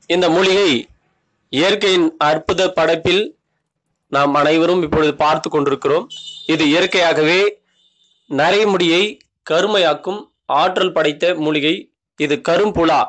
இந்த மூலிகை இயற்கையின் அற்புத படைப்பில் நாம் அனைவரும் இப்பொழுது பார்த்து கொண்டிருக்கிறோம் இது இயற்கையாகவே நரைமுடியை கருமையாக்கும் ஆற்றல் படைத்த மூலிகை இது கரும்புலா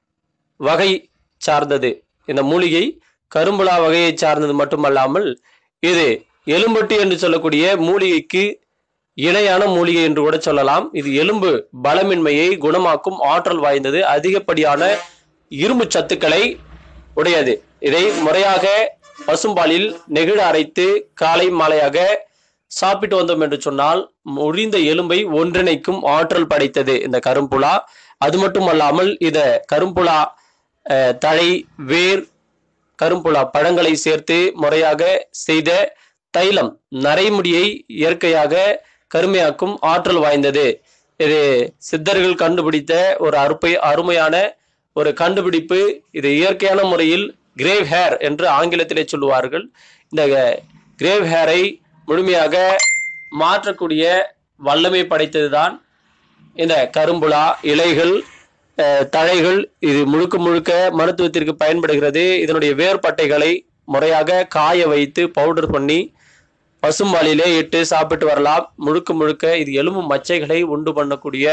வகை சார்ந்தது இந்த மூலிகை கரும்புலா வகையை சார்ந்தது மட்டுமல்லாமல் இது எலும்பட்டி என்று சொல்லக்கூடிய மூலிகைக்கு இணையான மூலிகை என்று கூட சொல்லலாம் இது எலும்பு பலமின்மையை குணமாக்கும் ஆற்றல் வாய்ந்தது அதிகப்படியான இரும்பு சத்துக்களை உடையது இதை முறையாக பசும்பாலில் நெகிழ அரைத்து காலை மாலையாக சாப்பிட்டு வந்தோம் என்று சொன்னால் முறிந்த எலும்பை ஒன்றிணைக்கும் ஆற்றல் படைத்தது இந்த கரும்புலா அது மட்டுமல்லாமல் இத கரும்புலா அஹ், தழை வேர் கரும்புலா பழங்களை சேர்த்து முறையாக செய்த தைலம் நரைமுடியை இயற்கையாக கருமையாக்கும் ஆற்றல் வாய்ந்தது இது சித்தர்கள் கண்டுபிடித்த ஒரு அருப்பை அருமையான ஒரு கண்டுபிடிப்பு இது இயற்கையான முறையில் கிரேவ் ஹேர் என்று ஆங்கிலத்திலே சொல்லுவார்கள் இந்த கிரேவ் ஹேரை முழுமையாக மாற்றக்கூடிய வல்லமை படைத்ததுதான் இந்த கரும்புலா இலைகள் அஹ், தழைகள் இது முழுக்க முழுக்க மருத்துவத்திற்கு பயன்படுகிறது இதனுடைய வேர்பட்டைகளை முறையாக காய வைத்து பவுடர் பண்ணி பசும்பாலிலே இட்டு சாப்பிட்டு வரலாம் முழுக்க முழுக்க இது எலும்பு மச்சைகளை உண்டு பண்ணக்கூடிய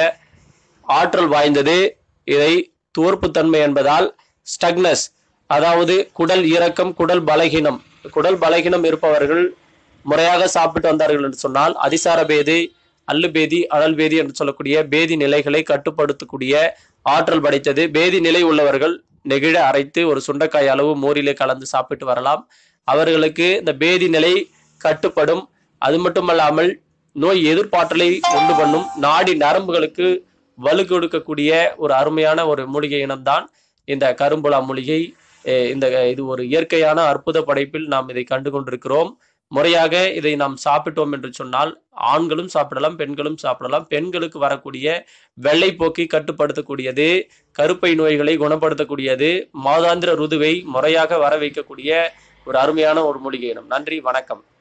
ஆற்றல் வாய்ந்தது இதை தோற்புத்தன்மை என்பதால் ஸ்டக்னஸ் அதாவது குடல் இறக்கம் குடல் பலகீனம் குடல் பலகீனம் இருப்பவர்கள் முறையாக சாப்பிட்டு வந்தார்கள் என்று சொன்னால் அதிசார பேதி அல்லு பேதி அழல் பேதி என்று சொல்லக்கூடிய பேதி நிலைகளை கட்டுப்படுத்தக்கூடிய ஆற்றல் படைத்தது பேதி நிலை உள்ளவர்கள் நெகிழ அரைத்து ஒரு சுண்டைக்காய் அளவு மோரிலே கலந்து சாப்பிட்டு வரலாம் அவர்களுக்கு இந்த பேதி நிலை கட்டுப்படும் அது மட்டுமல்லாமல் நோய் எதிர்ப்பாற்றலை உண்டு பண்ணும் நாடி நரம்புகளுக்கு வலு கொடுக்கக்கூடிய ஒரு அருமையான ஒரு மூலிகை இனம்தான் இந்த கரும்புலா மூலிகை அஹ் இந்த இது ஒரு இயற்கையான அற்புத படைப்பில் நாம் இதை கண்டு கொண்டிருக்கிறோம் முறையாக இதை நாம் சாப்பிட்டோம் என்று சொன்னால் ஆண்களும் சாப்பிடலாம் பெண்களும் சாப்பிடலாம் பெண்களுக்கு வரக்கூடிய வெள்ளைப்போக்கை கட்டுப்படுத்தக்கூடியது கருப்பை நோய்களை குணப்படுத்தக்கூடியது மாதாந்திர ருதுவை முறையாக வர வைக்கக்கூடிய ஒரு அருமையான ஒரு மூலிகை இனம் நன்றி வணக்கம்